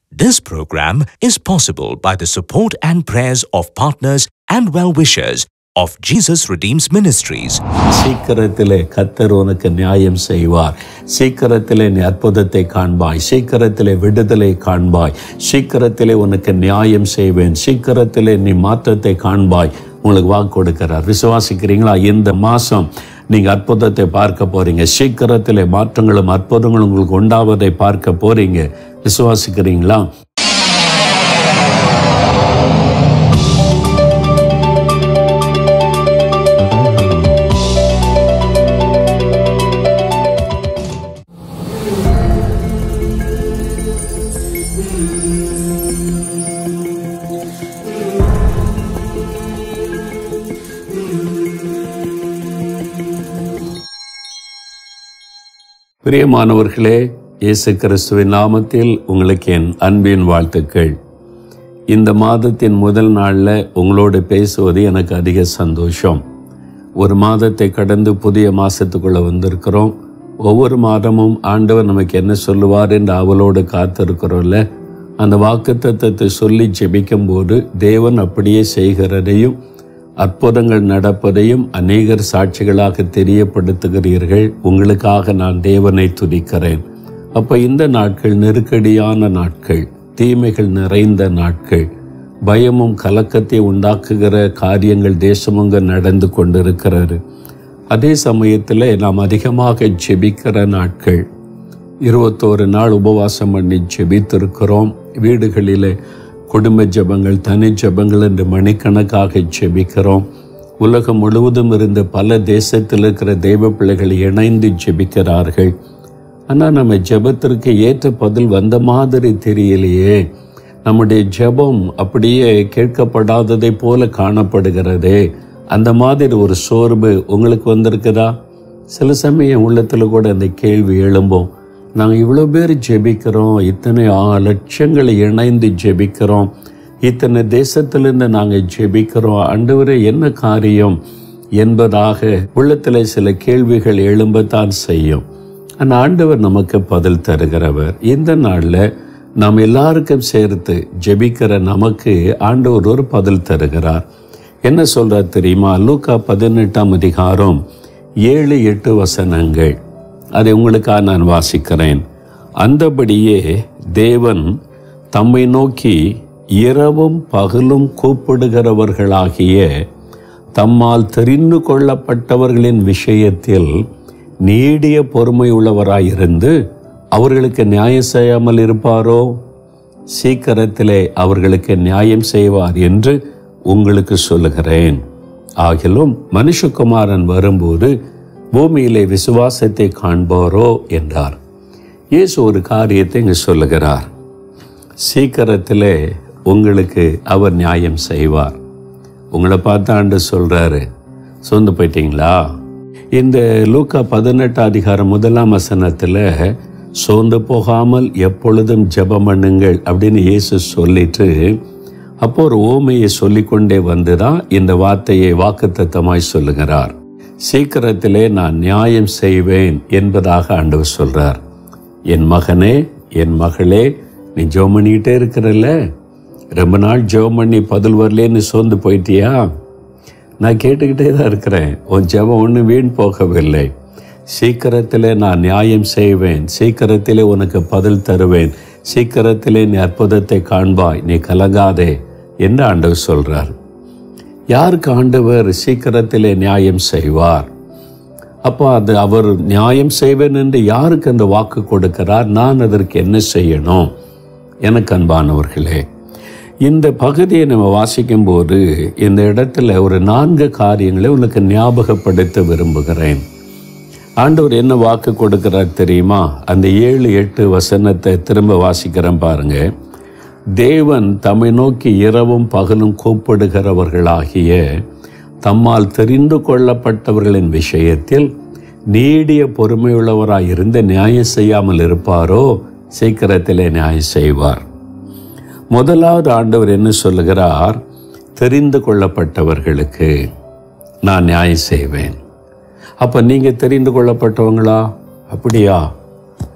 This program is possible by the support and prayers of partners and well-wishers of Jesus Redeems Ministries. சீக்கிரத்திலே கத்தர் உனக்கு நியாயம் செய்வார் சீக்கிரத்திலே நீ அற்புதத்தை காண்பாய் சீக்கிரத்திலே விடுதலை காண்பாய் சீக்கிரத்திலே உனக்கு நியாயம் செய்வேன் சீக்கிரத்திலே நீ மாற்றத்தை காண்பாய் உங்களுக்கு வாக்கு கொடுக்கிறார் விசுவாசிக்கிறீங்களா இந்த மாசம் நீங்க அற்புதத்தை பார்க்க போறீங்க சீக்கிரத்திலே மாற்றங்களும் அற்புதங்களும் உங்களுக்கு உண்டாவதை பார்க்க போறீங்க விசுவாசிக்கிறீங்களா பிரியமானவர்களே இயேசு கிறிஸ்துவின் நாமத்தில் உங்களுக்கு என் அன்பின் வாழ்த்துக்கள் இந்த மாதத்தின் முதல் நாளில் உங்களோடு பேசுவது எனக்கு அதிக சந்தோஷம் ஒரு மாதத்தை கடந்து புதிய மாதத்துக்குள்ளே வந்திருக்கிறோம் ஒவ்வொரு மாதமும் ஆண்டவர் நமக்கு என்ன சொல்லுவார் என்று அவளோடு காத்திருக்கிறோம்ல அந்த வாக்குத்தத்தத்தை சொல்லி ஜெபிக்கும் போது தேவன் அப்படியே செய்கிறதையும் அற்புதங்கள் நடப்பதையும் அநேகர் சாட்சிகளாக தெரியப்படுத்துகிறீர்கள் உங்களுக்காக நான் தேவனை துதிக்கிறேன் அப்ப இந்த நாட்கள் நெருக்கடியான நாட்கள் தீமைகள் நிறைந்த நாட்கள் பயமும் கலக்கத்தை உண்டாக்குகிற காரியங்கள் தேசமுங்க நடந்து கொண்டிருக்கிறது அதே சமயத்தில் நாம் அதிகமாக ஜெபிக்கிற நாட்கள் இருபத்தோரு நாள் உபவாசம் பண்ணி ஜெபித்திருக்கிறோம் வீடுகளிலே குடும்ப ஜெபங்கள் தனி ஜெபங்கள் என்று மணிக்கணக்காக ஜெபிக்கிறோம் உலகம் முழுவதும் இருந்து பல தேசத்தில் இருக்கிற தெய்வ பிள்ளைகள் இணைந்து ஜெபிக்கிறார்கள் ஆனால் நம்ம ஜெபத்திற்கு ஏற்ற பதில் வந்த மாதிரி தெரியலையே நம்முடைய ஜெபம் அப்படியே கேட்கப்படாததை போல காணப்படுகிறதே அந்த மாதிரி ஒரு சோர்வு உங்களுக்கு வந்திருக்குதா சில சமயம் உள்ளத்தில் கூட அந்த கேள்வி எழும்போம் நாங்கள் இவ்வளோ பேர் ஜெபிக்கிறோம் இத்தனை ஆ- லட்சங்களை இணைந்து ஜெபிக்கிறோம் இத்தனை தேசத்திலிருந்து நாங்கள் ஜெபிக்கிறோம் ஆண்டவரே என்ன காரியம் என்பதாக உள்ளத்தில் சில கேள்விகள் எழும்பத்தான் செய்யும் ஆனால் ஆண்டவர் நமக்கு பதில் தருகிறவர் இந்த நாளில் நாம் எல்லாருக்கும் சேர்த்து ஜெபிக்கிற நமக்கு ஆண்டவர் ஒரு பதில் தருகிறார் என்ன சொல்றார் தெரியுமா லூக்கா பதினெட்டாம் அதிகாரம் ஏழு எட்டு வசனங்கள் அதை உங்களுக்காக நான் வாசிக்கிறேன் அந்தபடியே தேவன் தம்மை நோக்கி இரவும் பகலும் கூப்பிடுகிறவர்களாகிய தம்மால் தெரிந்து கொள்ளப்பட்டவர்களின் விஷயத்தில் நீடிய பொறுமை உள்ளவராயிருந்து அவர்களுக்கு நியாயம் செய்யாமல் இருப்பாரோ சீக்கிரத்திலே அவர்களுக்கு நியாயம் செய்வார் என்று உங்களுக்கு சொல்லுகிறேன் ஆகிலும் மனுஷகுமாரன் வரும்போது பூமியிலே விசுவாசத்தை காண்பாரோ என்றார் இயேசு ஒரு காரியத்தை இங்கு சொல்லுகிறார் சீக்கிரத்திலே உங்களுக்கு அவர் நியாயம் செய்வார் உங்களை பார்த்து ஆண்டு சொல்றாரு சொந்து போயிட்டீங்களா இந்த லூக்கா பதினெட்டு அதிகாரம் முதலாம் வசனத்தில் சோர்ந்து போகாமல் எப்பொழுதும் ஜெபம் பண்ணுங்கள் அப்படின்னு இயேசு சொல்லிட்டு அப்போ ஒரு ஓமையை சொல்லிக்கொண்டே வந்து தான் இந்த வார்த்தையை வாக்குத்தத்தமாய் சொல்லுகிறார் சீக்கிரத்திலே நான் நியாயம் செய்வேன் என்பதாக ஆண்டவர் சொல்றார் என் மகனே என் மகளே நீ ஜெபம் பண்ணிக்கிட்டே இருக்கிறல்ல ரொம்ப நாள் ஜெபம் பண்ணி பதில் வரலேன்னு சோர்ந்து போயிட்டியா நான் கேட்டுக்கிட்டே தான் இருக்கிறேன் உன் ஜெபம் ஒன்றும் வீண் போகவில்லை சீக்கிரத்திலே நான் நியாயம் செய்வேன் சீக்கிரத்திலே உனக்கு பதில் தருவேன் சீக்கிரத்திலே நீ அற்புதத்தை காண்பாய் நீ கலங்காதே என்று ஆண்டவர் சொல்றார் யாருக்கு ஆண்டவர் சீக்கிரத்திலே நியாயம் செய்வார் அப்போ அது அவர் நியாயம் செய்வேன் என்று யாருக்கு அந்த வாக்கு கொடுக்கிறார் நான் அதற்கு என்ன செய்யணும் எனக்கு அன்பானவர்களே இந்த பகுதியை நம்ம வாசிக்கும் போது இந்த இடத்துல ஒரு நான்கு காரியங்களை உனக்கு ஞாபகப்படுத்த விரும்புகிறேன் ஆண்டவர் என்ன வாக்கு கொடுக்கிறார் தெரியுமா அந்த ஏழு எட்டு வசனத்தை திரும்ப வாசிக்கிறேன் பாருங்க தேவன் தம்மை நோக்கி இரவும் பகலும் கூப்பிடுகிறவர்களாகிய தம்மால் தெரிந்து கொள்ளப்பட்டவர்களின் விஷயத்தில் நீடிய பொறுமையுள்ளவராய் இருந்து நியாயம் செய்யாமல் இருப்பாரோ சீக்கிரத்திலே நியாயம் செய்வார் முதலாவது ஆண்டவர் என்ன சொல்லுகிறார் தெரிந்து கொள்ளப்பட்டவர்களுக்கு நான் நியாயம் செய்வேன் அப்ப நீங்க தெரிந்து கொள்ளப்பட்டவங்களா அப்படியா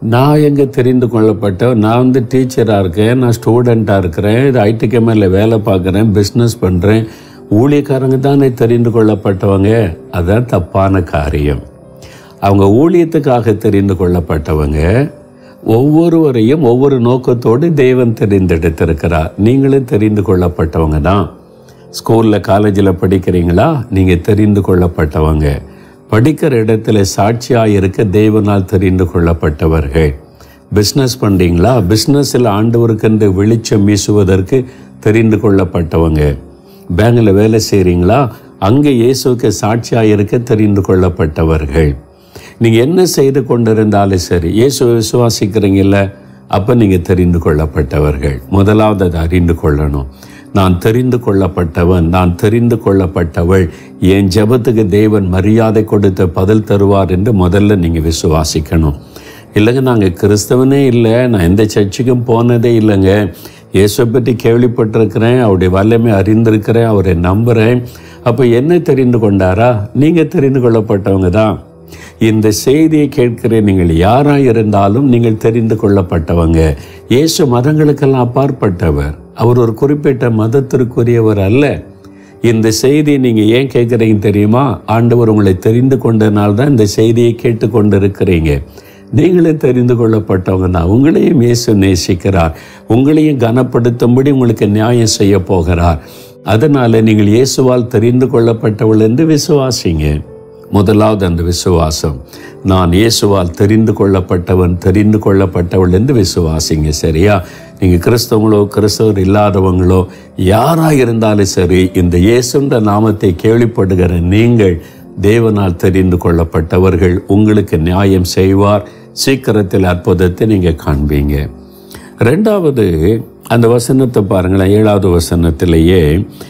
நான் எங்கே தெரிந்து கொள்ளப்பட்டவன் நான் வந்து டீச்சராக இருக்கேன் நான் ஸ்டூடெண்ட்டாக இருக்கிறேன் இது ஐடி கம்பெனியில் வேலை பார்க்குறேன் பிஸ்னஸ் பண்ணுறேன் ஊழியக்காரங்க தானே தெரிந்து கொள்ளப்பட்டவங்க அதான் தப்பான காரியம் அவங்க ஊழியத்துக்காக தெரிந்து கொள்ளப்பட்டவங்க ஒவ்வொருவரையும் ஒவ்வொரு நோக்கத்தோடு தேவன் தெரிந்தெடுத்திருக்கிறார் நீங்களும் தெரிந்து கொள்ளப்பட்டவங்க தான் ஸ்கூலில் காலேஜில் படிக்கிறீங்களா நீங்கள் தெரிந்து கொள்ளப்பட்டவங்க படிக்கிற இடத்துல சாட்சியாக இருக்க தேவனால் தெரிந்து கொள்ளப்பட்டவர்கள் பிஸ்னஸ் பண்ணுறீங்களா பிஸ்னஸில் ஆண்டவருக்கென்று வெளிச்சம் வீசுவதற்கு தெரிந்து கொள்ளப்பட்டவங்க பேங்கில் வேலை செய்கிறீங்களா அங்கே இயேசுக்கு சாட்சியாக இருக்க தெரிந்து கொள்ளப்பட்டவர்கள் நீங்கள் என்ன செய்து கொண்டிருந்தாலும் சரி இயேசுவை விசுவாசிக்கிறீங்கல்ல அப்போ நீங்கள் தெரிந்து கொள்ளப்பட்டவர்கள் முதலாவது அதை அறிந்து கொள்ளணும் நான் தெரிந்து கொள்ளப்பட்டவன் நான் தெரிந்து கொள்ளப்பட்டவள் என் ஜெபத்துக்கு தேவன் மரியாதை கொடுத்த பதில் தருவார் என்று முதல்ல நீங்கள் விசுவாசிக்கணும் இல்லைங்க நாங்கள் கிறிஸ்தவனே இல்லை நான் எந்த சர்ச்சுக்கும் போனதே இல்லைங்க இயேசுவை பற்றி கேள்விப்பட்டிருக்கிறேன் அவருடைய வல்லமை அறிந்திருக்கிறேன் அவரை நம்புகிறேன் அப்போ என்ன தெரிந்து கொண்டாரா நீங்கள் தெரிந்து கொள்ளப்பட்டவங்க தான் இந்த செய்தியை கேட்கிற நீங்கள் யாராக இருந்தாலும் நீங்கள் தெரிந்து கொள்ளப்பட்டவங்க இயேசு மதங்களுக்கெல்லாம் அப்பாற்பட்டவர் அவர் ஒரு குறிப்பிட்ட மதத்திற்குரியவர் அல்ல இந்த செய்தியை நீங்கள் ஏன் கேட்குறீங்க தெரியுமா ஆண்டவர் உங்களை தெரிந்து கொண்டனால தான் இந்த செய்தியை கேட்டுக்கொண்டு இருக்கிறீங்க நீங்களும் தெரிந்து கொள்ளப்பட்டவங்க தான் உங்களையும் இயேசு நேசிக்கிறார் உங்களையும் கனப்படுத்தும்படி உங்களுக்கு நியாயம் செய்ய போகிறார் அதனால் நீங்கள் இயேசுவால் தெரிந்து கொள்ளப்பட்டவள் என்று விசுவாசிங்க முதலாவது அந்த விசுவாசம் நான் இயேசுவால் தெரிந்து கொள்ளப்பட்டவன் தெரிந்து கொள்ளப்பட்டவள் என்று விசுவாசிங்க சரியா நீங்கள் கிறிஸ்தவங்களோ கிறிஸ்தவர் இல்லாதவங்களோ யாராக இருந்தாலும் சரி இந்த இயேசுன்ற நாமத்தை கேள்விப்படுகிற நீங்கள் தேவனால் தெரிந்து கொள்ளப்பட்டவர்கள் உங்களுக்கு நியாயம் செய்வார் சீக்கிரத்தில் அற்புதத்தை நீங்கள் காண்பீங்க ரெண்டாவது அந்த வசனத்தை பாருங்களேன் ஏழாவது வசனத்திலேயே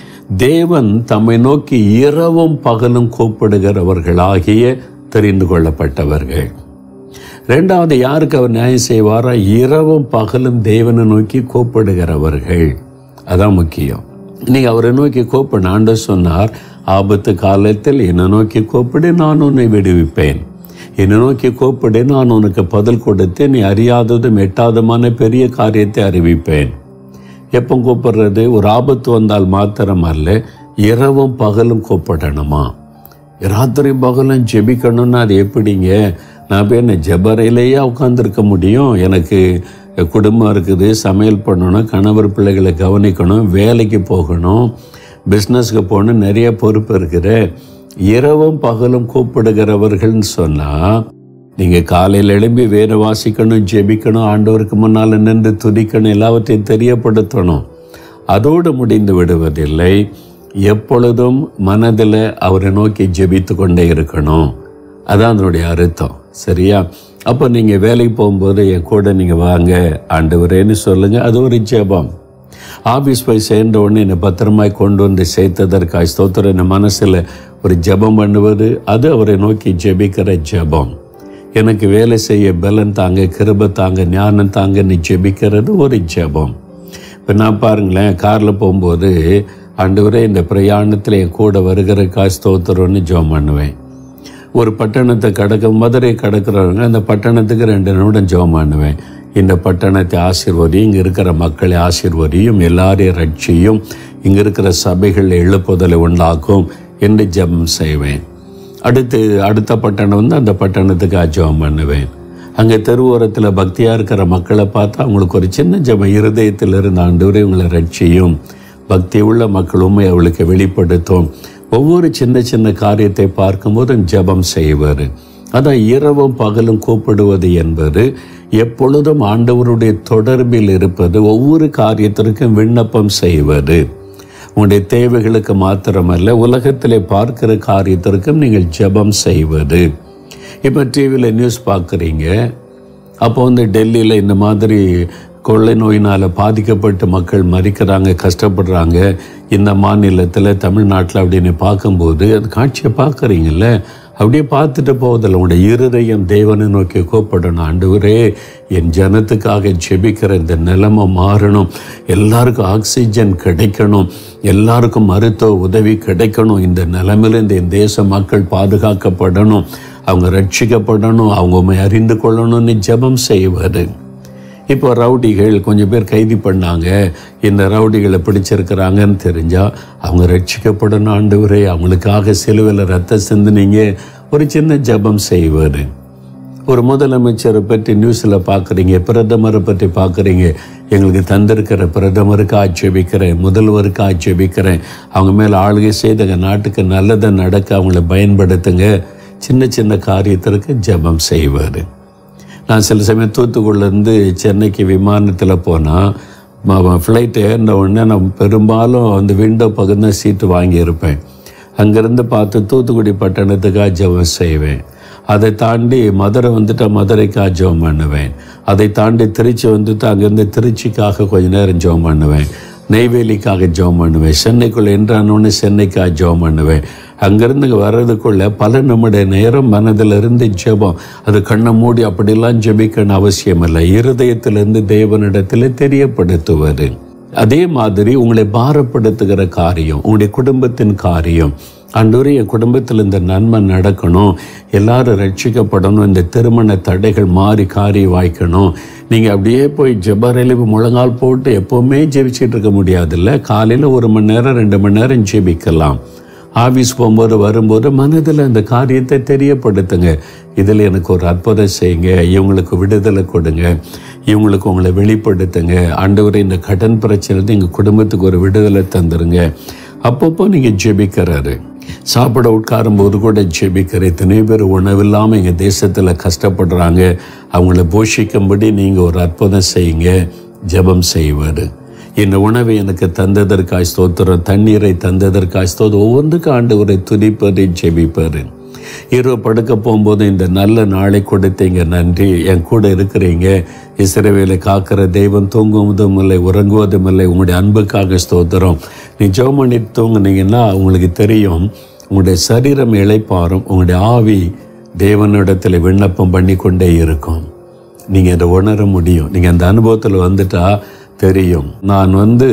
தேவன் தம்மை நோக்கி இரவும் பகலும் கூப்பிடுகிறவர்களாகிய தெரிந்து கொள்ளப்பட்டவர்கள் ரெண்டாவது யாருக்கு அவர் நியாயம் செய்வாரா இரவும் பகலும் தேவனை நோக்கி கூப்பிடுகிறவர்கள் அதான் முக்கியம் நீங்க அவரை நோக்கி கூப்பிடு ஆண்டு சொன்னார் ஆபத்து காலத்தில் என்னை நோக்கி கூப்பிடு நான் உன்னை விடுவிப்பேன் என்னை நோக்கி கூப்பிடு நான் உனக்கு பதில் கொடுத்து நீ அறியாததும் எட்டாதமான பெரிய காரியத்தை அறிவிப்பேன் எப்போ கூப்பிடுறது ஒரு ஆபத்து வந்தால் மாத்திரம் அல்ல இரவும் பகலும் கூப்பிடணுமா ராத்திரி பகலும் ஜெபிக்கணும்னா அது எப்படிங்க நான் போய் என்ன ஜெபரையிலேயே உட்காந்துருக்க முடியும் எனக்கு குடும்பம் இருக்குது சமையல் பண்ணணும் கணவர் பிள்ளைகளை கவனிக்கணும் வேலைக்கு போகணும் பிஸ்னஸ்க்கு போகணும் நிறைய பொறுப்பு இருக்குது இரவும் பகலும் கூப்பிடுகிறவர்கள்னு சொன்னால் நீங்கள் காலையில் எழும்பி வேறு வாசிக்கணும் ஜெபிக்கணும் ஆண்டவருக்கு முன்னால் நின்று துதிக்கணும் எல்லாவற்றையும் தெரியப்படுத்தணும் அதோடு முடிந்து விடுவதில்லை எப்பொழுதும் மனதில் அவரை நோக்கி ஜெபித்து கொண்டே இருக்கணும் அதான் அதனுடைய அர்த்தம் சரியா அப்போ நீங்கள் வேலைக்கு போகும்போது என் கூட நீங்கள் வாங்க ஆண்டவரேன்னு சொல்லுங்கள் அது ஒரு ஜெபம் ஆஃபீஸ் போய் சேர்ந்த உடனே என்னை பத்திரமாய் கொண்டு வந்து சேர்த்ததற்காக ஸ்தோத்திரம் என் மனசில் ஒரு ஜெபம் பண்ணுவது அது அவரை நோக்கி ஜெபிக்கிற ஜெபம் எனக்கு வேலை செய்ய பலன் தாங்க கிருப தாங்க ஞானம் தாங்கன்னு ஜெபிக்கிறது ஒரு ஜெபம் இப்போ நான் பாருங்களேன் காரில் போகும்போது ஆண்டவரே இந்த பிரயாணத்தில் என் கூட வருகிற காசு ஸ்தோத்திரம்னு ஜெபம் பண்ணுவேன் ஒரு பட்டணத்தை கடக்க மதுரை கடக்கிறவங்க அந்த பட்டணத்துக்கு ரெண்டு நிமிடம் ஜெபம் பண்ணுவேன் இந்த பட்டணத்தை ஆசீர்வதியும் இங்கே இருக்கிற மக்களை ஆசீர்வதியும் எல்லாரையும் ரட்சியும் இங்கே இருக்கிற சபைகளில் எழுப்புதலை உண்டாக்கும் என்று ஜெபம் செய்வேன் அடுத்து அடுத்த பட்டணம் வந்து அந்த பட்டணத்துக்கு ஜெபம் பண்ணுவேன் அங்கே தெருவோரத்தில் பக்தியாக இருக்கிற மக்களை பார்த்தா அவங்களுக்கு ஒரு சின்ன ஜெபம் இருதயத்தில் இருந்து ஆண்டவரே உங்களை ரட்சியும் பக்தி உள்ள மக்கள் உண்மை அவளுக்கு வெளிப்படுத்தும் ஒவ்வொரு சின்ன சின்ன காரியத்தை பார்க்கும்போதும் ஜெபம் செய்வார் அதான் இரவும் பகலும் கூப்பிடுவது என்பது எப்பொழுதும் ஆண்டவருடைய தொடர்பில் இருப்பது ஒவ்வொரு காரியத்திற்கும் விண்ணப்பம் செய்வது உங்களுடைய தேவைகளுக்கு மாத்திரமல்ல உலகத்திலே பார்க்கிற காரியத்திற்கும் நீங்கள் ஜெபம் செய்வது இப்போ டிவியில் நியூஸ் பார்க்குறீங்க அப்போ வந்து டெல்லியில் இந்த மாதிரி கொள்ளை நோயினால் பாதிக்கப்பட்டு மக்கள் மறிக்கிறாங்க கஷ்டப்படுறாங்க இந்த மாநிலத்தில் தமிழ்நாட்டில் அப்படின்னு பார்க்கும்போது அது காட்சியை பார்க்குறீங்கல்ல அப்படியே பார்த்துட்டு போவதில்லை உங்களுடைய இருதயம் தேவனை நோக்கி கூப்பிடணும் ஆண்டவரே என் ஜனத்துக்காக ஜெபிக்கிற இந்த நிலைமை மாறணும் எல்லாருக்கும் ஆக்சிஜன் கிடைக்கணும் எல்லாருக்கும் மருத்துவ உதவி கிடைக்கணும் இந்த நிலைமையிலேருந்து என் தேச மக்கள் பாதுகாக்கப்படணும் அவங்க ரட்சிக்கப்படணும் அவங்க உண்மை அறிந்து கொள்ளணும்னு ஜெபம் செய்வது இப்போ ரவுடிகள் கொஞ்சம் பேர் கைது பண்ணாங்க இந்த ரவுடிகளை பிடிச்சிருக்கிறாங்கன்னு தெரிஞ்சால் அவங்க ரட்சிக்கப்படணும் ஆண்டவரே அவங்களுக்காக சிலுவையில் ரத்தம் சிந்துனீங்க ஒரு சின்ன ஜெபம் செய்வார் ஒரு முதலமைச்சரை பற்றி நியூஸில் பார்க்குறீங்க பிரதமரை பற்றி பார்க்குறீங்க எங்களுக்கு தந்திருக்கிற பிரதமருக்கு ஆட்சேபிக்கிறேன் முதல்வருக்கு ஆட்சேபிக்கிறேன் அவங்க மேலே ஆளுகை செய்து எங்கள் நாட்டுக்கு நல்லதை நடக்க அவங்கள பயன்படுத்துங்க சின்ன சின்ன காரியத்திற்கு ஜெபம் செய்வார் நான் சில சமயம் தூத்துக்குடிலேருந்து சென்னைக்கு விமானத்தில் போனால் ஃப்ளைட் ஏறின உடனே நான் பெரும்பாலும் அந்த விண்டோ பக்கம் தான் சீட்டு வாங்கியிருப்பேன் அங்கேருந்து பார்த்து தூத்துக்குடி பட்டணத்துக்காக ஜெபம் செய்வேன் அதை தாண்டி மதுரை வந்துட்டு மதுரைக்காக ஜெபம் பண்ணுவேன் அதை தாண்டி திருச்சி வந்துட்டு அங்கேருந்து திருச்சிக்காக கொஞ்ச நேரம் ஜெபம் பண்ணுவேன் நெய்வேலிக்காக ஜெபம் பண்ணுவேன் சென்னைக்குள்ளே என்றானோன்னு சென்னைக்காக ஜெபம் பண்ணுவேன் அங்கேருந்து இங்கே வர்றதுக்குள்ள பல நம்முடைய நேரம் மனதில் இருந்து ஜெபம் அது கண்ணை மூடி அப்படிலாம் ஜெபிக்கணும் அவசியம் இல்லை இருதயத்திலிருந்து தேவனிடத்தில் தெரியப்படுத்துவது அதே மாதிரி உங்களை பாரப்படுத்துகிற காரியம் உங்களுடைய குடும்பத்தின் காரியம் ஆண்டவரே என் குடும்பத்தில் இந்த நன்மை நடக்கணும் எல்லாரும் ரட்சிக்கப்படணும் இந்த திருமண தடைகள் மாறி காரி வாய்க்கணும் நீங்கள் அப்படியே போய் ஜெபரையில் முழங்கால் போட்டு எப்போவுமே ஜெபிச்சிட்டு இருக்க முடியாதுல்ல காலையில் ஒரு மணி நேரம் ரெண்டு மணி நேரம் ஜெபிக்கலாம் ஆஃபீஸ் போகும்போது வரும்போது மனதில் இந்த காரியத்தை தெரியப்படுத்துங்க இதில் எனக்கு ஒரு அற்புதம் செய்யுங்க இவங்களுக்கு விடுதலை கொடுங்க இவங்களுக்கு உங்களை வெளிப்படுத்துங்க ஆண்டவரை இந்த கடன் பிரச்சனை எங்கள் குடும்பத்துக்கு ஒரு விடுதலை தந்துருங்க அப்பப்போ நீங்கள் ஜெபிக்கிறாரு சாப்பிட உட்காரும்போது கூட ஜெபிக்கிற இத்தனை பேர் உணவில்லாமல் எங்கள் தேசத்தில் கஷ்டப்படுறாங்க அவங்கள போஷிக்கும்படி நீங்கள் ஒரு அற்புதம் செய்யுங்க ஜெபம் செய்வார் இந்த உணவை எனக்கு தந்ததற்காய் ஸ்தோத்திரம் தண்ணீரை தந்ததற்காய் ஸ்தோத்திரம் ஒவ்வொன்றுக்கு ஆண்டவரை துதிப்பதை ஜெபிப்பார் இரவு படுக்க போகும்போது இந்த நல்ல நாளை கொடுத்தீங்க நன்றி என் கூட இருக்கிறீங்க இஸ்ரவேலை காக்கிற தெய்வம் தூங்குவதும் இல்லை உறங்குவதும் இல்லை உங்களுடைய அன்புக்காக ஸ்தோத்திரம் நீ ஜெபம் பண்ணி தூங்குனீங்கன்னா உங்களுக்கு தெரியும் உங்களுடைய சரீரம் இளைப்பாரும் உங்களுடைய ஆவி தேவனிடத்தில் விண்ணப்பம் பண்ணி கொண்டே இருக்கும் நீங்கள் அதை உணர முடியும் நீங்கள் அந்த அனுபவத்தில் வந்துட்டா தெரியும் நான் வந்து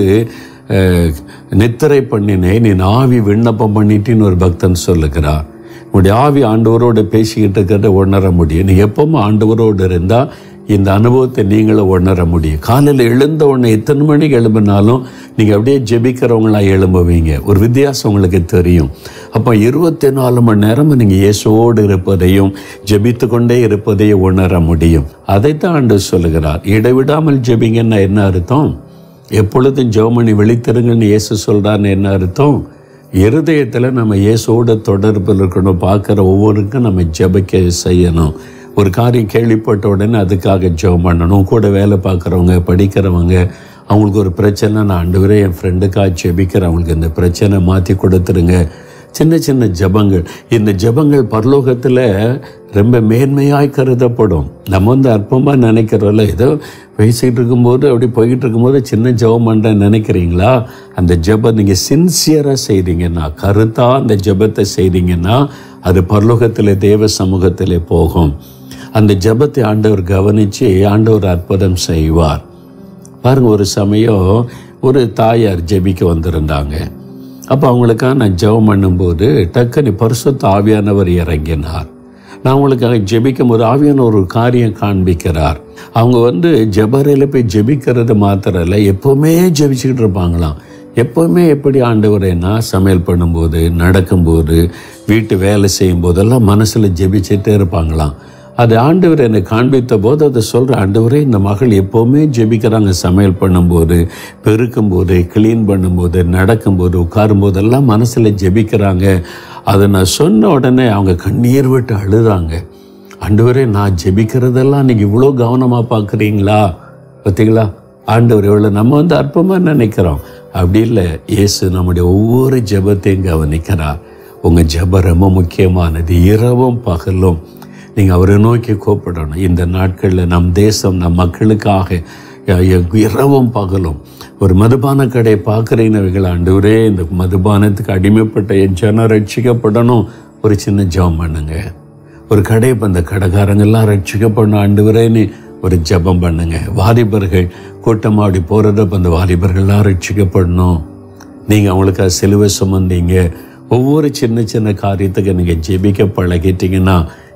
அஹ், நித்திரை பண்ணினேன் நீ ஆவி விண்ணப்பம் பண்ணிட்டின்னு ஒரு பக்தன் சொல்லுகிறார் உங்களுடைய ஆவி ஆண்டவரோடு பேசிக்கிட்டு இருக்கிறத உணர முடியும் நீ எப்பவும் ஆண்டவரோடு இருந்தால் இந்த அனுபவத்தை நீங்களும் உணர முடியும் காலையில் எழுந்த உடனே எத்தனை மணிக்கு எழும்பினாலும் நீங்கள் அப்படியே ஜெபிக்கிறவங்களா எழும்புவீங்க ஒரு வித்தியாசம் உங்களுக்கு தெரியும் அப்போ இருபத்தி நாலு மணி நேரம் நீங்கள் இயேசுவோடு இருப்பதையும் ஜெபித்து கொண்டே இருப்பதையும் உணர முடியும் அதைத்தான் ஆண்டு சொல்லுகிறார் இடைவிடாமல் ஜெபிங்கன்னா என்ன அர்த்தம் எப்பொழுதும் ஜெபமணி வெளித்திருங்கன்னு இயேசு சொல்கிறான்னு என்ன அர்த்தம் இருதயத்தில் நம்ம இயேசுவோட தொடர்பில் இருக்கணும் பார்க்குற ஒவ்வொருக்கும் நம்ம ஜெபிக்க செய்யணும் ஒரு காரியம் கேள்விப்பட்ட உடனே அதுக்காக ஜெபம் பண்ணணும் கூட வேலை பார்க்குறவங்க படிக்கிறவங்க அவங்களுக்கு ஒரு பிரச்சனை நான் ஆண்டு வரை என் ஃப்ரெண்டுக்காக ஜெபிக்கிறேன் அவங்களுக்கு இந்த பிரச்சனை மாற்றி கொடுத்துருங்க சின்ன சின்ன ஜெபங்கள் இந்த ஜெபங்கள் பரலோகத்தில் ரொம்ப மேன்மையாய் கருதப்படும் நம்ம வந்து அற்பமாக நினைக்கிறோம்ல ஏதோ பேசிக்கிட்டு இருக்கும்போது அப்படி போய்கிட்டு இருக்கும்போது சின்ன ஜெபம் பண்ணுறேன்னு நினைக்கிறீங்களா அந்த ஜெபம் நீங்கள் சின்சியராக செய்கிறீங்கன்னா கருத்தாக அந்த ஜெபத்தை செய்கிறீங்கன்னா அது பரலோகத்தில் தேவ சமூகத்தில் போகும் அந்த ஜெபத்தை ஆண்டவர் கவனித்து ஆண்டவர் அற்புதம் செய்வார் பாருங்க ஒரு சமயம் ஒரு தாயார் ஜெபிக்க வந்திருந்தாங்க அப்போ அவங்களுக்காக நான் ஜெபம் பண்ணும்போது டக்குனு பரிசுத்த ஆவியானவர் இறங்கினார் நான் அவங்களுக்காக ஜெபிக்கும் போது ஆவியான ஒரு காரியம் காண்பிக்கிறார் அவங்க வந்து ஜெபரையில் போய் ஜெபிக்கிறது மாத்திரம் இல்லை எப்போவுமே ஜெபிச்சுக்கிட்டு இருப்பாங்களாம் எப்போவுமே எப்படி ஆண்டவரேன்னா சமையல் பண்ணும்போது நடக்கும்போது வீட்டு வேலை செய்யும் போதெல்லாம் மனசில் ஜெபிச்சுட்டே இருப்பாங்களாம் அது ஆண்டவர் என்னை காண்பித்த போது அதை சொல்கிற ஆண்டவரே இந்த மகள் எப்போவுமே ஜெபிக்கிறாங்க சமையல் பண்ணும்போது பெருக்கும்போது க்ளீன் பண்ணும்போது நடக்கும்போது உட்காரும்போதெல்லாம் மனசில் ஜெபிக்கிறாங்க அதை நான் சொன்ன உடனே அவங்க கண்ணீர் விட்டு அழுதாங்க ஆண்டவரே நான் ஜெபிக்கிறதெல்லாம் நீங்கள் இவ்வளோ கவனமாக பார்க்குறீங்களா பார்த்தீங்களா ஆண்டவர் எவ்வளோ நம்ம வந்து அற்பமாக நினைக்கிறோம் அப்படி இல்லை இயேசு நம்முடைய ஒவ்வொரு ஜெபத்தையும் கவனிக்கிறார் உங்கள் ஜெபம் ரொம்ப முக்கியமானது இரவும் பகலும் நீங்கள் அவரை நோக்கி கூப்பிடணும் இந்த நாட்களில் நம் தேசம் நம் மக்களுக்காக அஹ், இரவும் பகலும் ஒரு மதுபான கடையை பார்க்குறீங்கவைகள் ஆண்டவரே இந்த மதுபானத்துக்கு அடிமைப்பட்ட என் ஜனம் ரட்சிக்கப்படணும் ஒரு சின்ன ஜெபம் பண்ணுங்க ஒரு கடை இப்போ இந்த கடைக்காரங்கெல்லாம் ரட்சிக்கப்படணும் ஆண்டவரேன்னு ஒரு ஜெபம் பண்ணுங்க வாலிபர்கள் கூட்டமாக அப்படி போகிறத அந்த வாலிபர்கள்லாம் ரட்சிக்கப்படணும் நீங்கள் அவங்களுக்காக சிலுவை சுமந்தீங்க ஒவ்வொரு சின்ன சின்ன காரியத்துக்கு நீங்கள் ஜெபிக்க பழகிட்டீங்கன்னா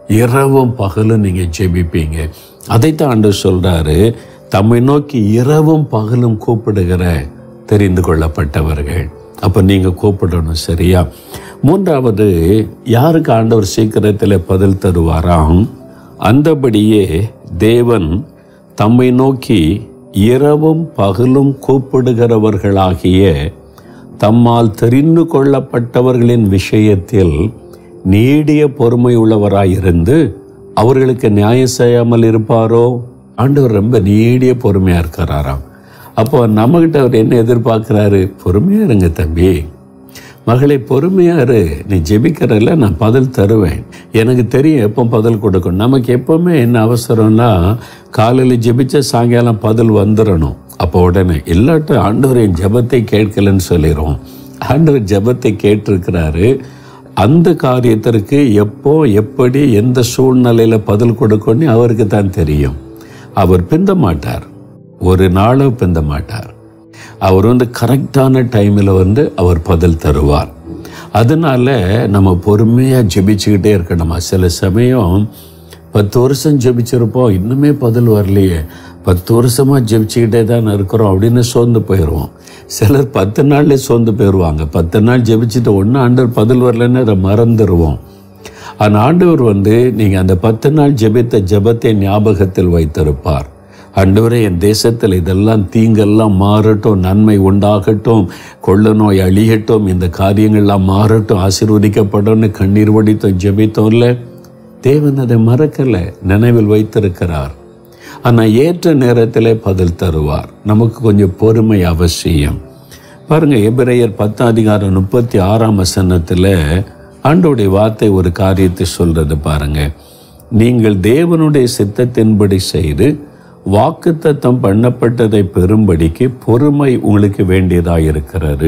இரவும் பகலும் நீங்க ஜெபிப்பீங்க அதைத்தான் ஆண்டவர் சொல்றாரு தம்மை நோக்கி இரவும் பகலும் கூப்பிடுகிற தெரிந்து கொள்ளப்பட்டவர்கள் அப்ப நீங்க கூப்பிடணும் சரியா மூன்றாவது யாருக்கு ஆண்டவர் சீக்கிரத்தில் பதில் தருவாராம் அந்தபடியே தேவன் தம்மை நோக்கி இரவும் பகலும் கூப்பிடுகிறவர்களாகிய தம்மால் தெரிந்து கொள்ளப்பட்டவர்களின் விஷயத்தில் நீடிய பொறுமை உள்ளவராயிருந்து அவர்களுக்கு நியாயம் செய்யாமல் இருப்பாரோ ஆண்டவர் ரொம்ப நீடிய பொறுமையா இருக்கிறாராம் அப்போ நம்மகிட்ட அவர் என்ன எதிர்பார்க்கிறாரு பொறுமையா இருங்க தம்பி மகளை பொறுமையா இரு நீ ஜெபிக்கிறல்ல நான் பதில் தருவேன் எனக்கு தெரியும் எப்போ பதில் கொடுக்கணும் நமக்கு எப்பவுமே என்ன அவசரம்னா காலையில் ஜெபிச்ச சாயங்காலம் பதில் வந்துடணும் அப்போ உடனே இல்லாட்ட ஆண்டவர் என் ஜெபத்தை கேட்கலன்னு சொல்லிடுவோம் ஆண்டவர் ஜெபத்தை கேட்டிருக்கிறாரு அந்த காரியத்திற்கு எப்போ எப்படி எந்த சூழ்நிலையில பதில் கொடுக்கணும்னு அவருக்கு தான் தெரியும் அவர் பிந்த மாட்டார் ஒரு நாளும் பிந்த மாட்டார் அவர் வந்து கரெக்டான டைமில் வந்து அவர் பதில் தருவார் அதனால நம்ம பொறுமையாக ஜெபிச்சுக்கிட்டே இருக்கணுமா சில சமயம் பத்து வருஷம் ஜெபிச்சிருப்போம் இன்னுமே பதில் வரலையே பத்து வருஷமா ஜெபிச்சுக்கிட்டே தான் இருக்கிறோம் அப்படின்னு சோர்ந்து போயிடுவோம் சிலர் பத்து நாள்ல சோர்ந்து போயிடுவாங்க பத்து நாள் ஜெபிச்சுட்டு ஒன்று ஆண்டவர் பதில் வரலன்னு அதை மறந்துடுவோம் ஆனால் ஆண்டவர் வந்து நீங்கள் அந்த பத்து நாள் ஜெபித்த ஜெபத்தை ஞாபகத்தில் வைத்திருப்பார் ஆண்டவரே என் தேசத்தில் இதெல்லாம் தீங்கெல்லாம் மாறட்டும் நன்மை உண்டாகட்டும் கொள்ள நோய் அழியட்டும் இந்த காரியங்கள்லாம் மாறட்டும் ஆசீர்வதிக்கப்படணும்னு கண்ணீர் வடித்தோம் ஜெபித்தோம்ல தேவன் அதை மறக்கலை நினைவில் வைத்திருக்கிறார் ஆனால் ஏற்ற நேரத்தில் பதில் தருவார் நமக்கு கொஞ்சம் பொறுமை அவசியம் பாருங்க எபிரேயர் பத்தாம் அதிகாரம் முப்பத்தி ஆறாம் வசனத்தில் ஆண்டோடைய வார்த்தை ஒரு காரியத்தை சொல்றது பாருங்க நீங்கள் தேவனுடைய சித்தத்தின்படி செய்து வாக்குத்தத்தம் பண்ணப்பட்டதை பெறும்படிக்கு பொறுமை உங்களுக்கு வேண்டியதாக இருக்கிறது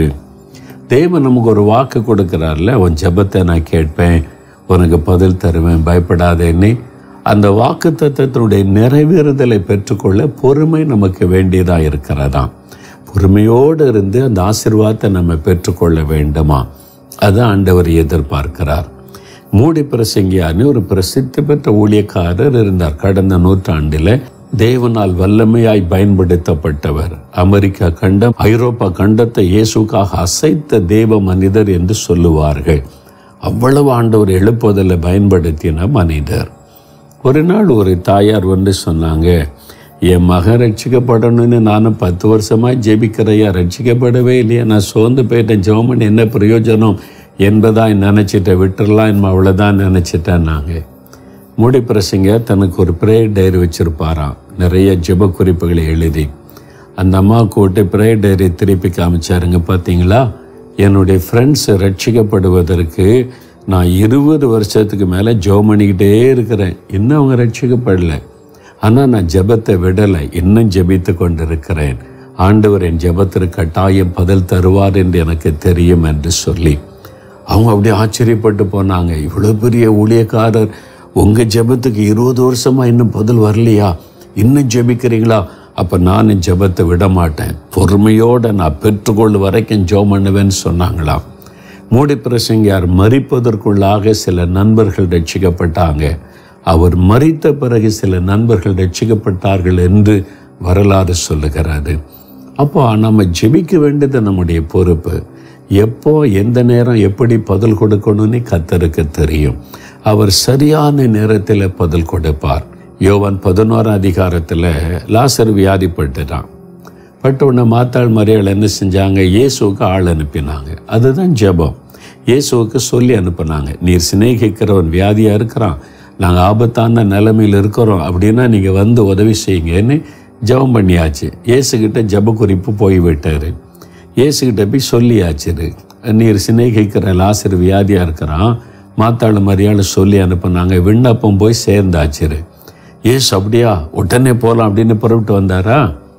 தேவன் நமக்கு ஒரு வாக்கு கொடுக்கிறார்ல உன் ஜெபத்தை நான் கேட்பேன் உனக்கு பதில் தருவேன் பயப்படாதேன்னு அந்த வாக்கு தத்துவத்தினுடைய நிறைவேறுதலை பெற்றுக்கொள்ள பொறுமை நமக்கு வேண்டியதாக இருக்கிறதாம் பொறுமையோடு இருந்து அந்த ஆசீர்வாதத்தை நம்ம பெற்றுக்கொள்ள வேண்டுமா அதை ஆண்டவர் எதிர்பார்க்கிறார் மூடி பிரசங்கியான்னு ஒரு பிரசித்தி பெற்ற ஊழியக்காரர் இருந்தார் கடந்த நூற்றாண்டில் தேவனால் வல்லமையாய் பயன்படுத்தப்பட்டவர் அமெரிக்கா கண்டம் ஐரோப்பா கண்டத்தை இயேசுக்காக அசைத்த தேவ மனிதர் என்று சொல்லுவார்கள் அவ்வளவு ஆண்டவர் எழுப்புதலை பயன்படுத்தின மனிதர் ஒரு நாள் ஒரு தாயார் வந்து சொன்னாங்க என் மகன் ரட்சிக்கப்படணும்னு நானும் பத்து வருஷமா ஜெபிக்கிறையா ரட்சிக்கப்படவே இல்லையா நான் சோர்ந்து போயிட்டேன் ஜெபம் என்ன பிரயோஜனம் என்பதா நினச்சிட்டேன் விட்டுறலாம் என் அவ்வளோதான் நினச்சிட்டேன் நாங்கள் மூடி பிரசங்க தனக்கு ஒரு ப்ரேயர் டைரி வச்சுருப்பாராம் நிறைய ஜெப குறிப்புகளை எழுதி அந்த அம்மா கூட்டு ப்ரேயர் டைரி திருப்பி காமிச்சாருங்க பார்த்தீங்களா என்னுடைய ஃப்ரெண்ட்ஸ் ரட்சிக்கப்படுவதற்கு நான் இருபது வருஷத்துக்கு மேலே ஜெபம் பண்ணிக்கிட்டே இருக்கிறேன் இன்னும் அவங்க ரட்சிக்கப்படலை ஆனால் நான் ஜெபத்தை விடலை இன்னும் ஜெபித்து கொண்டிருக்கிறேன் ஆண்டவர் என் ஜெபத்திற்கு கட்டாயம் பதில் தருவார் என்று எனக்கு தெரியும் என்று சொல்லி அவங்க அப்படியே ஆச்சரியப்பட்டு போனாங்க இவ்வளோ பெரிய ஊழியக்காரர் உங்கள் ஜெபத்துக்கு இருபது வருஷமா இன்னும் பதில் வரலையா இன்னும் ஜெபிக்கிறீங்களா அப்போ நான் ஜெபத்தை விட மாட்டேன் பொறுமையோடு நான் பெற்றுக்கொள்ள வரைக்கும் ஜெபம் பண்ணுவேன்னு சொன்னாங்களாம் மூடி பிரசங்கியார் மறிப்பதற்குள்ளாக சில நண்பர்கள் ரட்சிக்கப்பட்டாங்க அவர் மறித்த பிறகு சில நண்பர்கள் ரட்சிக்கப்பட்டார்கள் என்று வரலாறு சொல்லுகிறாரு அப்போ நம்ம ஜெபிக்க வேண்டியது நம்முடைய பொறுப்பு எப்போ எந்த நேரம் எப்படி பதில் கொடுக்கணும்னு கத்தருக்கு தெரியும் அவர் சரியான நேரத்தில் பதில் கொடுப்பார் யோவான் பதினோராம் அதிகாரத்தில் லாசர் வியாதிப்பட்டுட்டான் பட் உடனே மாத்தாள் மரியாள் என்ன செஞ்சாங்க இயேசுவுக்கு ஆள் அனுப்பினாங்க அதுதான் ஜெபம் இயேசுவுக்கு சொல்லி அனுப்புனாங்க நீர் சிநேகிக்கிறவன் வியாதியாக இருக்கிறான் நாங்கள் ஆபத்தான நிலைமையில் இருக்கிறோம் அப்படின்னா நீங்கள் வந்து உதவி செய்யுங்கன்னு ஜெபம் பண்ணியாச்சு இயேசுகிட்ட ஜெப குறிப்பு போய்விட்டார் இயேசுகிட்ட போய் சொல்லியாச்சு நீர் சிநேகிக்கிற லாசர் வியாதியாக இருக்கிறான் மாத்தாள் மரியாதை சொல்லி அனுப்புனாங்க விண்ணப்பம் போய் சேர்ந்தாச்சு ஏசு அப்படியா உடனே போகலாம் அப்படின்னு புறப்பட்டு வந்தாரா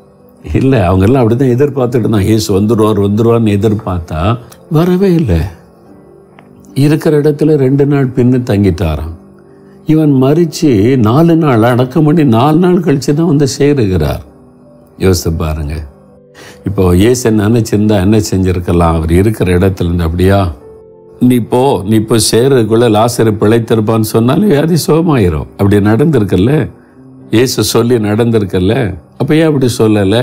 இல்லை அவங்கெல்லாம் அப்படி தான் எதிர்பார்த்துட்டு இருந்தாங்க ஏசு வந்துடுவார் வந்துடுவார்னு எதிர்பார்த்தா வரவே இல்லை இருக்கிற இடத்துல ரெண்டு நாள் பின்னு தங்கிட்டாராம் இவன் மறித்து நாலு நாள் அடக்கம் பண்ணி நாலு நாள் கழிச்சு தான் வந்து சேருகிறார் யோசித்து பாருங்க இப்போ ஏசு நினச்சிருந்தா என்ன செஞ்சிருக்கலாம் அவர் இருக்கிற இடத்துல இருந்து அப்படியா நீ போ நீ இப்போ சேர்றதுக்குள்ள லாசரை பிழைத்திருப்பான்னு சொன்னாலும் வியாதி சுகமாயிரும் அப்படி நடந்திருக்கல்ல இயேசு சொல்லி நடந்திருக்கல்ல அப்ப ஏன் அப்படி சொல்லலை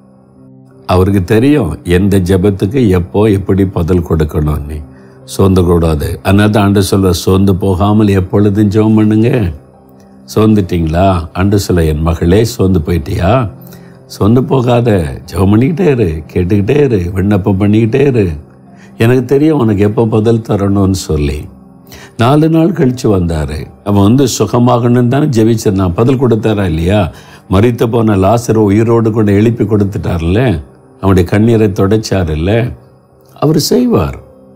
அவருக்கு தெரியும் எந்த ஜெபத்துக்கு எப்போ எப்படி பதில் கொடுக்கணும் நீ சோர்ந்து கூடாது அதனால தான் ஆண்டு சொல்ல சோர்ந்து போகாமல் எப்பொழுதும் ஜெபம் பண்ணுங்க சோர்ந்துட்டீங்களா ஆண்டு சொல்ல என் மகளே சோர்ந்து போயிட்டியா சோர்ந்து போகாத ஜெபம் பண்ணிக்கிட்டே இரு கேட்டுக்கிட்டே இரு விண்ணப்பம் பண்ணிக்கிட்டே இரு எனக்கு தெரியும் உனக்கு எப்போ பதில் தரணும்னு சொல்லி நாலு நாள் கழிச்சு வந்தாரு அவன் வந்து சுகமாகணும்னு தானே ஜெபிச்சிருந்தான் பதில் கொடுத்தாரா இல்லையா மறித்து போன லாசரை உயிரோடு கொண்டு எழுப்பி கொடுத்துட்டார்ல அவனுடைய கண்ணீரை தொடச்சார்ல அவர் செய்வார்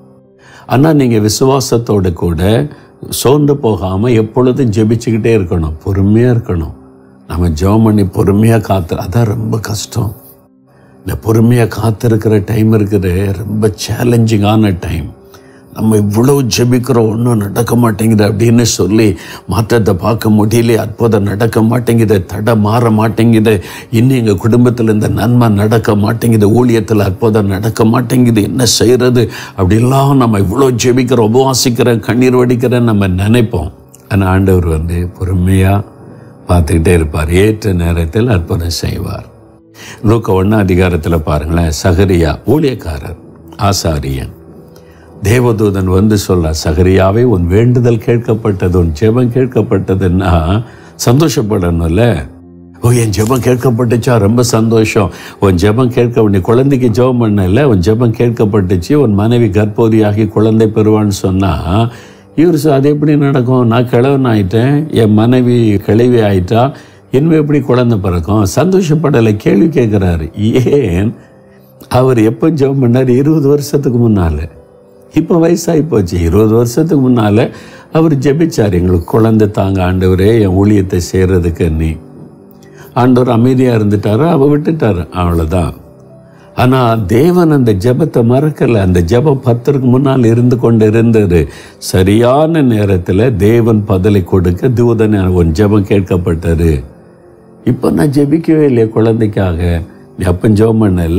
ஆனால் நீங்கள் விசுவாசத்தோடு கூட சோர்ந்து போகாமல் எப்பொழுதும் ஜெபிச்சுக்கிட்டே இருக்கணும் பொறுமையாக இருக்கணும் நம்ம ஜெபம் பண்ணி பொறுமையாக காத்து அதான் ரொம்ப கஷ்டம் இந்த பொறுமையாக காத்திருக்கிற டைம் இருக்குது ரொம்ப சேலஞ்சிங்கான டைம் நம்ம இவ்வளவு ஜெபிக்கிறோம் ஒன்றும் நடக்க மாட்டேங்குது அப்படின்னு சொல்லி மாற்றத்தை பார்க்க முடியல அற்புதம் நடக்க மாட்டேங்குது தடை மாற மாட்டேங்குது இன்னும் எங்கள் குடும்பத்தில் இந்த நன்மை நடக்க மாட்டேங்குது ஊழியத்தில் அற்புதம் நடக்க மாட்டேங்குது என்ன செய்கிறது அப்படிலாம் நம்ம இவ்வளோ ஜெபிக்கிறோம் உபவாசிக்கிறோம் கண்ணீர் வடிக்கிறோம் நம்ம நினைப்போம் ஆனால் ஆண்டவர் வந்து பொறுமையாக பார்த்துக்கிட்டே இருப்பார் ஏற்ற நேரத்தில் அற்புதம் செய்வார் லூக்க ஒன்றாம் அதிகாரத்தில் பாருங்களேன் சகரியா ஊழியக்காரர் ஆசாரியன் தேவதூதன் வந்து சொல்ல சகரியாவே உன் வேண்டுதல் கேட்கப்பட்டது உன் ஜெபம் கேட்கப்பட்டதுன்னா சந்தோஷப்படணும்ல ஓ என் ஜெபம் கேட்கப்பட்டுச்சா ரொம்ப சந்தோஷம் உன் ஜெபம் கேட்க நீ குழந்தைக்கு ஜெபம் பண்ணல உன் ஜெபம் கேட்கப்பட்டுச்சு உன் மனைவி கர்ப்போதியாகி குழந்தை பெறுவான்னு சொன்னா இவர் சொ- அது எப்படி நடக்கும் நான் கிழவன் ஆயிட்டேன் என் மனைவி கிழவி ஆயிட்டா இனிமே எப்படி குழந்தை பிறக்கும் சந்தோஷப்படலை கேள்வி கேட்குறாரு ஏன் அவர் எப்போ ஜெபம் பண்ணார் இருபது வருஷத்துக்கு முன்னால இப்போ வயசாகி போச்சு இருபது வருஷத்துக்கு முன்னால அவர் ஜெபிச்சார் எங்களுக்கு குழந்தை தாங்க ஆண்டவரே என் ஊழியத்தை செய்கிறதுக்கு நீ ஆண்டவர் அமைதியாக இருந்துட்டாரு அவ விட்டுட்டாரு அவ்வளோதான் ஆனால் தேவன் அந்த ஜெபத்தை மறக்கலை அந்த ஜெபம் பத்திற்கு முன்னால் இருந்து கொண்டு இருந்தது சரியான நேரத்தில் தேவன் பதிலை கொடுக்க தூதன் உன் ஜெபம் கேட்கப்பட்டது இப்போ நான் ஜெபிக்கவே இல்லையே குழந்தைக்காக நீ அப்போ ஜெபம் பண்ணல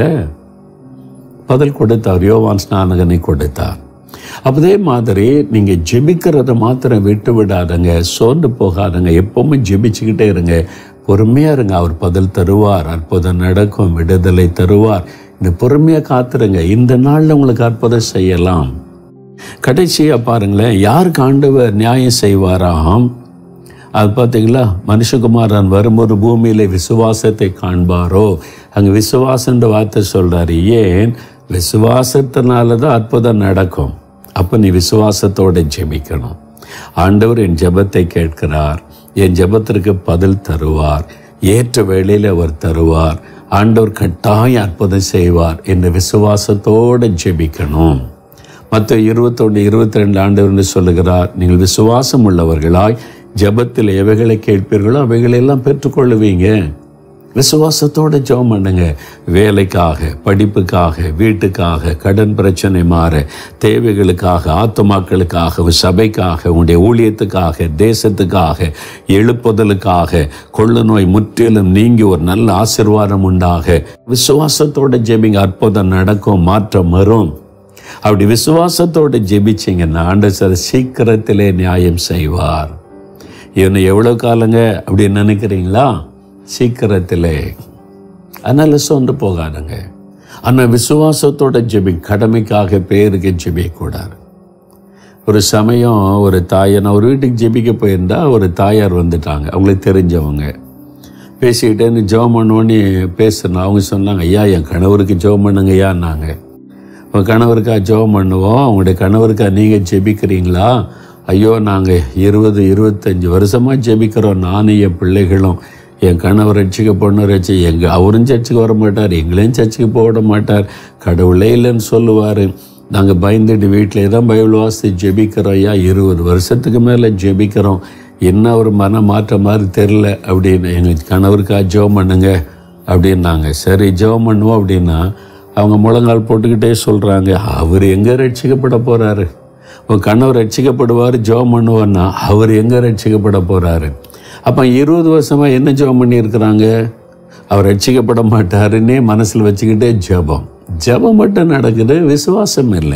பதில் கொடுத்தார் யோவான் ஸ்நானகனை கொடுத்தார் அதே மாதிரி நீங்க ஜெபிக்கிறத மாத்திரம் விட்டு விடாதங்க சோர்ந்து போகாதங்க எப்பவுமே ஜெபிச்சுக்கிட்டே இருங்க பொறுமையா இருங்க அவர் பதில் தருவார் அற்புதம் நடக்கும் விடுதலை தருவார் இந்த பொறுமையா காத்துருங்க இந்த நாள்ல உங்களுக்கு அற்புதம் செய்யலாம் கடைசியா பாருங்களேன் யாருக்கு ஆண்டவர் நியாயம் செய்வாராம் அது பார்த்தீங்களா மனுஷகுமாரன் வரும்போது பூமியில விசுவாசத்தை காண்பாரோ அங்க விசுவாசன்ற வார்த்தை சொல்றாரு ஏன் விசுவாசத்தினால தான் அற்புதம் நடக்கும் அப்போ நீ விசுவாசத்தோட ஜெபிக்கணும் ஆண்டவர் என் ஜெபத்தை கேட்கிறார் என் ஜெபத்திற்கு பதில் தருவார் ஏற்ற வேளையில் அவர் தருவார் ஆண்டவர் கட்டாயம் அற்புதம் செய்வார் என்று விசுவாசத்தோட ஜெபிக்கணும் மற்ற இருபத்தொன்று இருபத்தி ரெண்டு ஆண்டவர்னு சொல்லுகிறார் நீங்கள் விசுவாசம் உள்ளவர்களாய் ஜெபத்தில் எவைகளை கேட்பீர்களோ அவைகளெல்லாம் பெற்றுக்கொள்ளுவீங்க விசுவாசத்தோட ஜெபம் பண்ணுங்க வேலைக்காக படிப்புக்காக வீட்டுக்காக கடன் பிரச்சனை மாற தேவைகளுக்காக ஆத்துமாக்களுக்காக சபைக்காக உங்களுடைய ஊழியத்துக்காக தேசத்துக்காக எழுப்புதலுக்காக கொள்ளு நோய் முற்றிலும் நீங்கி ஒரு நல்ல ஆசிர்வாதம் உண்டாக விசுவாசத்தோட ஜெபிங்க அற்புதம் நடக்கும் மாற்றம் வரும் அப்படி விசுவாசத்தோட ஜெபிச்சிங்கன்னா ஆண்டவர் சீக்கிரத்திலே நியாயம் செய்வார் இவனை எவ்வளோ காலங்க அப்படின்னு நினைக்கிறீங்களா சீக்கிரத்திலே அதனால் சோர்ந்து போகாதுங்க ஆனால் விசுவாசத்தோட ஜெபி கடமைக்காக பேருக்கு ஜெபிக்கக்கூடாது ஒரு சமயம் ஒரு தாயை நான் ஒரு வீட்டுக்கு ஜெபிக்க போயிருந்தா ஒரு தாயார் வந்துட்டாங்க அவங்களுக்கு தெரிஞ்சவங்க பேசிக்கிட்டேன்னு ஜெபம் பண்ணுவோன்னு பேசுனா அவங்க சொன்னாங்க ஐயா என் கணவருக்கு ஜெபம் பண்ணுங்க ஐயான்னாங்க உங்கள் கணவருக்கா ஜெபம் பண்ணுவோம் உங்களுடைய கணவருக்கா நீங்கள் ஜெபிக்கிறீங்களா ஐயோ நாங்கள் இருபது இருபத்தஞ்சி வருஷமாக ஜெபிக்கிறோம் நானும் என் பிள்ளைகளும் என் கணவர் ரட்சிக்க பொண்ணு ரட்சி எங்கள் அவரும் சர்ச்சுக்கு வர மாட்டார் எங்களையும் சர்ச்சுக்கு போக விட மாட்டார் கடவுளே இல்லைன்னு சொல்லுவார் நாங்கள் பயந்துட்டு வீட்டிலே தான் பைபிள் வாசி ஜெபிக்கிறோம் ஐயா இருபது வருஷத்துக்கு மேலே ஜெபிக்கிறோம் என்ன ஒரு மன மாற்றம் மாதிரி தெரில அப்படின்னு எங்கள் கணவருக்கா ஜெபம் பண்ணுங்க அப்படின்னாங்க சரி ஜெபம் பண்ணுவோம் அப்படின்னா அவங்க முழங்கால் போட்டுக்கிட்டே சொல்கிறாங்க அவர் எங்கே ரட்சிக்கப்பட போகிறாரு உன் கணவர் ரட்சிக்கப்படுவார் ஜெபம் பண்ணுவார்னா அவர் எங்கே ரட்சிக்கப்பட போகிறாரு அப்போ இருபது வருஷமாக என்ன ஜெபம் பண்ணியிருக்கிறாங்க அவர் ரட்சிக்கப்பட மாட்டாருன்னே மனசில் வச்சுக்கிட்டே ஜெபம் ஜெபம் மட்டும் நடக்குது விசுவாசம் இல்லை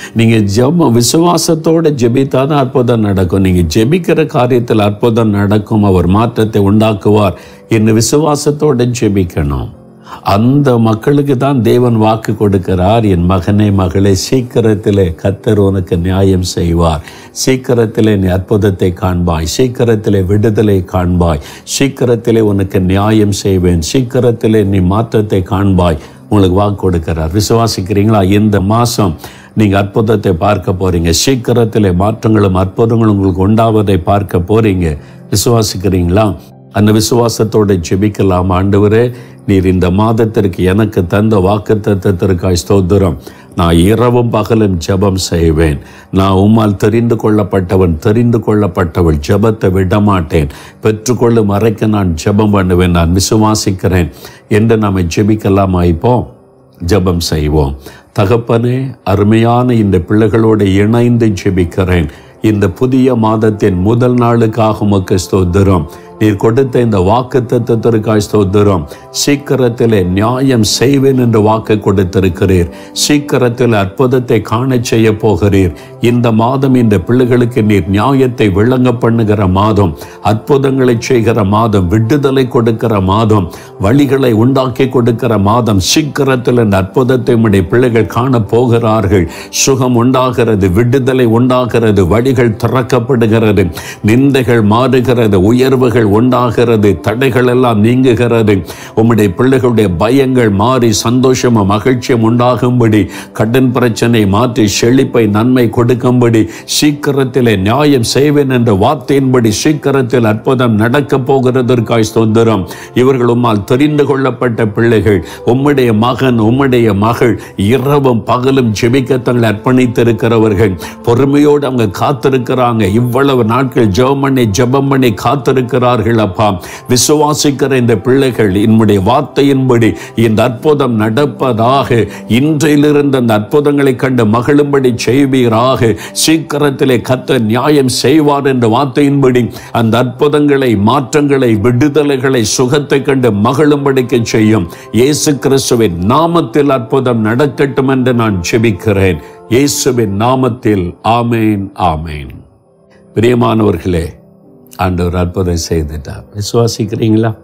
நீங்க ஜெபம் விசுவாசத்தோட ஜெபித்தாதான் அற்புதம் நடக்கும் நீங்க ஜெபிக்கிற காரியத்தில் அற்புதம் நடக்கும் அவர் மாற்றத்தை உண்டாக்குவார் என்று விசுவாசத்தோட ஜெபிக்கணும் அந்த மக்களுக்கு தான் தேவன் வாக்கு கொடுக்கிறார் என் மகனே மகளே சீக்கிரத்திலே கத்தர் உனக்கு நியாயம் செய்வார் சீக்கிரத்திலே நீ அற்புதத்தை காண்பாய் சீக்கிரத்திலே விடுதலை காண்பாய் சீக்கிரத்திலே உனக்கு நியாயம் செய்வேன் சீக்கிரத்திலே நீ மாற்றத்தை காண்பாய் உங்களுக்கு வாக்கு கொடுக்கிறார் விசுவாசிக்கிறீங்களா இந்த மாதம் நீங்கள் அற்புதத்தை பார்க்க போறீங்க சீக்கிரத்திலே மாற்றங்களும் அற்புதங்களும் உங்களுக்கு உண்டாவதை பார்க்க போறீங்க விசுவாசிக்கிறீங்களா அந்த விசுவாசத்தோட ஜெபிக்கலாம் ஆண்டவரே நீர் இந்த மாதத்திற்கு எனக்கு தந்த வாக்கு தத்துவத்திற்காய் ஸ்தோத்திரம் நான் இரவும் பகலும் ஜெபம் செய்வேன் நான் உம்மால் தெரிந்து கொள்ளப்பட்டவன் தெரிந்து கொள்ளப்பட்டவள் ஜெபத்தை விடமாட்டேன் பெற்றுக்கொள்ளும் அறைக்கு நான் ஜெபம் பண்ணுவேன் நான் விசுவாசிக்கிறேன் என்று நாம் ஜெபிக்கலாமா இப்போ ஜெபம் செய்வோம் தகப்பனே அருமையான இந்த பிள்ளைகளோடு இணைந்து ஜெபிக்கிறேன் இந்த புதிய மாதத்தின் முதல் நாளுக்காக உமக்கு ஸ்தோத்திரம் நீர் கொடுத்த இந்த வாக்கு தத்துவத்திற்காய் ஸ்தோத்திரம் சீக்கிரத்திலே நியாயம் செய்வேன் என்று வாக்கு கொடுத்திருக்கிறீர் சீக்கிரத்தில் அற்புதத்தை காணச் செய்ய போகிறீர் இந்த மாதம் இந்த பிள்ளைகளுக்கு நீர் நியாயத்தை விளங்க பண்ணுகிற மாதம் அற்புதங்களை செய்கிற மாதம் விடுதலை கொடுக்கிற மாதம் வழிகளை உண்டாக்கி கொடுக்கிற மாதம் சீக்கிரத்தில் இந்த அற்புதத்தை உடைய பிள்ளைகள் காண போகிறார்கள் சுகம் உண்டாகிறது விடுதலை உண்டாகிறது வழிகள் திறக்கப்படுகிறது நிந்தைகள் மாறுகிறது உயர்வுகள் உண்டாகிறது தடைகள் எல்லாம் நீங்குகிறது உம்முடைய பிள்ளைகளுடைய பயங்கள் மாறி சந்தோஷமும் மகிழ்ச்சியும் உண்டாகும்படி கடன் பிரச்சனை மாற்றி செழிப்பை நன்மை கொடுக்கும்படி சீக்கிரத்திலே நியாயம் செய்வேன் என்ற வார்த்தையின்படி சீக்கிரத்தில் அற்புதம் நடக்க போகிறதற்காய் சுதந்திரம் இவர்கள் உம்மால் தெரிந்து கொள்ளப்பட்ட பிள்ளைகள் உம்முடைய மகன் உம்முடைய மகள் இரவும் பகலும் ஜெபிக்க தங்களை அர்ப்பணித்திருக்கிறவர்கள் பொறுமையோடு அவங்க காத்திருக்கிறாங்க இவ்வளவு நாட்கள் ஜெபம் பண்ணி ஜெபம் பண்ணி காத்திருக்கிறார்கள் அப்பா விசுவாசிக்கிற இந்த பிள்ளைகள் என்னுடைய வார்த்தையின்படி இந்த அற்புதம் நடப்பதாக இன்றையிலிருந்து அந்த அற்புதங்களை கண்டு மகிழும்படி செய்வீராக சீக்கிரத்திலே கத்த நியாயம் செய்வார் என்ற வார்த்தையின்படி அந்த அற்புதங்களை மாற்றங்களை விடுதலைகளை சுகத்தை கண்டு மகிழும்படிக்கு செய்யும் இயேசு கிறிஸ்துவின் நாமத்தில் அற்புதம் நடக்கட்டும் என்று நான் ஜெபிக்கிறேன் இயேசுவின் நாமத்தில் ஆமேன் ஆமேன் பிரியமானவர்களே ஆண்டவர் அற்புதம் செய்துட்டார் விசுவாசிக்கிறீங்களா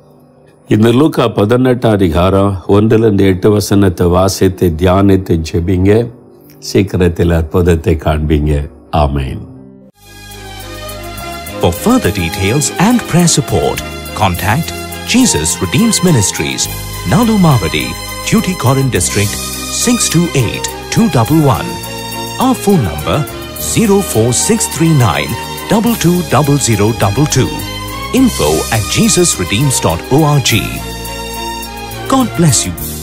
இந்த லூக்கா பதினெட்டாம் அதிகாரம் ஒன்றிலிருந்து எட்டு வசனத்தை வாசித்து தியானித்து ஜெபிங்க சீக்கிரத்தில் அற்புதத்தை காண்பீங்க ஆமேன் For further details and prayer support, contact Jesus Redeems Ministries, Nalu Mavadi, Tuticorin District, 628-211. Our phone number 04639 220022. Info at jesusredeems.org. God bless you.